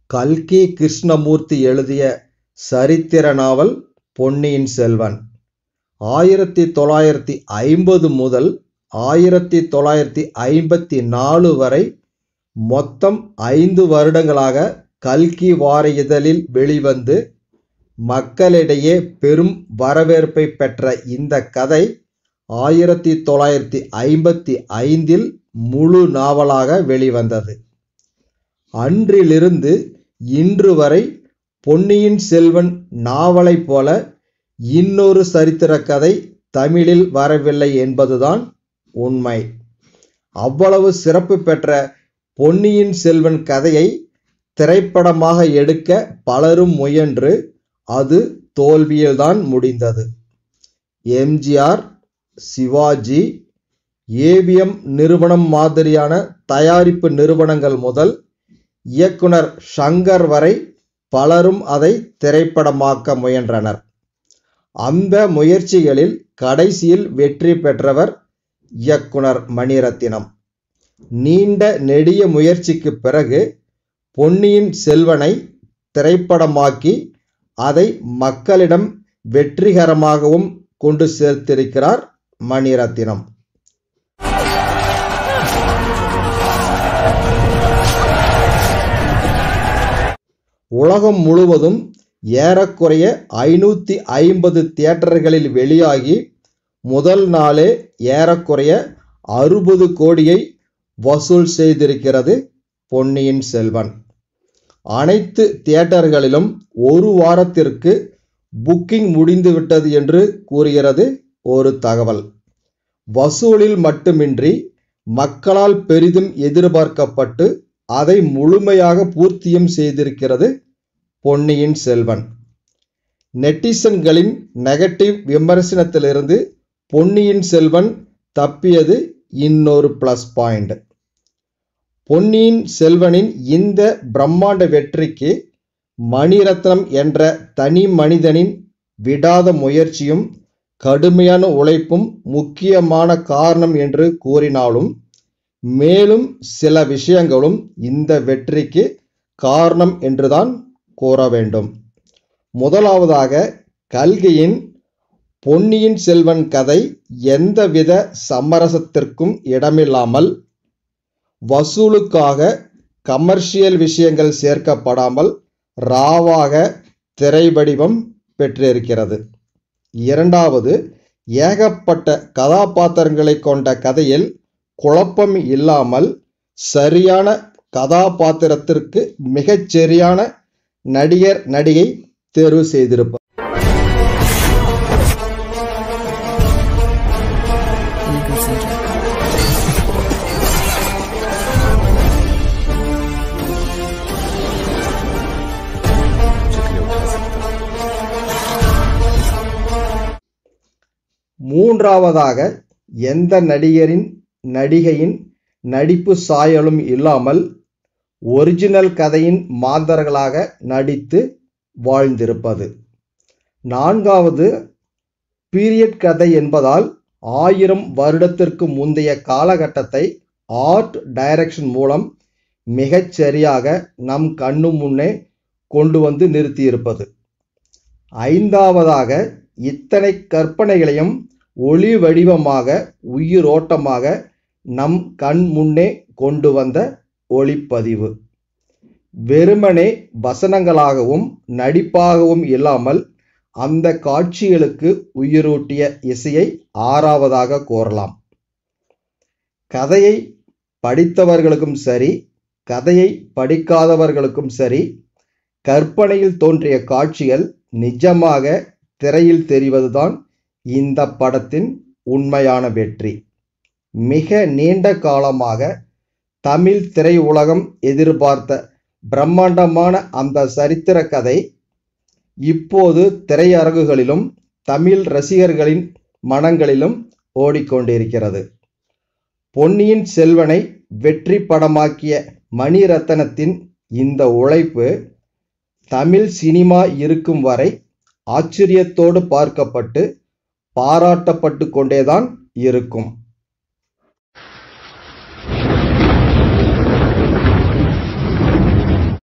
கல்கி கிருஷ்ணமூர்த்தி எழுதிய சரித்திர நாவல் பொன்னியின் செல்வன் ஆயிரத்தி தொள்ளாயிரத்தி ஐம்பது முதல் ஆயிரத்தி தொள்ளாயிரத்தி ஐம்பத்தி நாலு வரை மொத்தம் ஐந்து வருடங்களாக கல்கி வார இதழில் வெளிவந்து மக்களிடையே பெரும் வரவேற்பை பெற்ற இந்த கதை ஆயிரத்தி தொள்ளாயிரத்தி ஐம்பத்தி ஐந்தில் முழு நாவலாக வெளிவந்தது அன்றிலிருந்து இன்று வரை பொன்னியின் செல்வன் நாவலைப் போல இன்னொரு சரித்திர கதை தமிழில் வரவில்லை என்பதுதான் உண்மை அவ்வளவு சிறப்பு பெற்ற பொன்னியின் செல்வன் கதையை திரைப்படமாக எடுக்க பலரும் முயன்று அது தோல்வியில்தான் முடிந்தது எம்ஜிஆர் சிவாஜி ஏவிஎம் நிறுவனம் மாதிரியான தயாரிப்பு நிறுவனங்கள் முதல் இயக்குனர் ஷங்கர் வரை பலரும் அதை திரைப்படமாக்க முயன்றனர் அந்த முயற்சிகளில் கடைசியில் வெற்றி பெற்றவர் இயக்குனர் மணிரத்தினம் நீண்ட நெடிய முயற்சிக்கு பிறகு பொன்னியின் செல்வனை திரைப்படமாக்கி அதை மக்களிடம் வெற்றிகரமாகவும் கொண்டு சேர்த்திருக்கிறார் மணிரத்தினம் உலகம் முழுவதும் ஏறக்குறைய ஐநூற்றி ஐம்பது தியேட்டர்களில் வெளியாகி முதல் நாளே ஏறக்குறைய அறுபது கோடியை வசூல் செய்திருக்கிறது பொன்னியின் செல்வன் அனைத்து தியேட்டர்களிலும் ஒரு வாரத்திற்கு புக்கிங் முடிந்துவிட்டது என்று கூறுகிறது ஒரு தகவல் வசூலில் மட்டுமின்றி மக்களால் பெரிதும் எதிர்பார்க்கப்பட்டு அதை முழுமையாக பூர்த்தியும் செய்திருக்கிறது பொன்னியின் செல்வன் நெட்டிசன்களின் நெகட்டிவ் விமர்சனத்திலிருந்து பொன்னியின் செல்வன் தப்பியது இன்னொரு பிளஸ் பாயிண்ட் பொன்னியின் செல்வனின் இந்த பிரம்மாண்ட வெற்றிக்கு மணிரத்னம் என்ற தனி மனிதனின் விடாத முயற்சியும் கடுமையான உழைப்பும் முக்கியமான காரணம் என்று கூறினாலும் மேலும் சில விஷயங்களும் இந்த வெற்றிக்கு காரணம் என்றுதான் கூற வேண்டும் முதலாவதாக கல்கியின் பொன்னியின் செல்வன் கதை எந்தவித சமரசத்திற்கும் இடமில்லாமல் வசூலுக்காக கமர்ஷியல் விஷயங்கள் சேர்க்கப்படாமல் ராவாக திரை வடிவம் பெற்றிருக்கிறது இரண்டாவது ஏகப்பட்ட கதாபாத்திரங்களை கொண்ட கதையில் குழப்பம் இல்லாமல் சரியான கதாபாத்திரத்திற்கு மிகச் சரியான நடிகர் நடிகை தேர்வு செய்திருப்பார் Legal Center. மூன்றாவதாக எந்த நடிகரின் நடிகையின் நடிப்பு சாயலும் இல்லாமல் ஒரிஜினல் கதையின் மாந்தர்களாக நடித்து வாழ்ந்திருப்பது நான்காவது பீரியட் கதை என்பதால் ஆயிரம் வருடத்திற்கு முந்தைய காலகட்டத்தை ஆர்ட் டைரக்ஷன் மூலம் மிகச் சரியாக நம் கண்ணு முன்னே கொண்டு வந்து நிறுத்தியிருப்பது ஐந்தாவதாக இத்தனை கற்பனைகளையும் ஒளி வடிவமாக உயிரோட்டமாக நம் கண் முன்னே கொண்டு வந்த ஒளிப்பதிவு வெறுமனே வசனங்களாகவும் நடிப்பாகவும் இல்லாமல் அந்த காட்சிகளுக்கு உயிரூட்டிய இசையை ஆறாவதாக கூறலாம் கதையை படித்தவர்களுக்கும் சரி கதையை படிக்காதவர்களுக்கும் சரி கற்பனையில் தோன்றிய காட்சிகள் நிஜமாக திரையில் தெரிவதுதான் இந்த படத்தின் உண்மையான வெற்றி மிக நீண்ட காலமாக தமிழ் திரையுலகம் எதிர்பார்த்த பிரம்மாண்டமான அந்த சரித்திர கதை இப்போது திரையரங்குகளிலும் தமிழ் ரசிகர்களின் மனங்களிலும் ஓடிக்கொண்டிருக்கிறது பொன்னியின் செல்வனை வெற்றி படமாக்கிய மணிரத்னத்தின் இந்த உழைப்பு தமிழ் சினிமா இருக்கும் வரை ஆச்சரியத்தோடு பார்க்கப்பட்டு பாராட்டப்பட்டு கொண்டேதான் இருக்கும்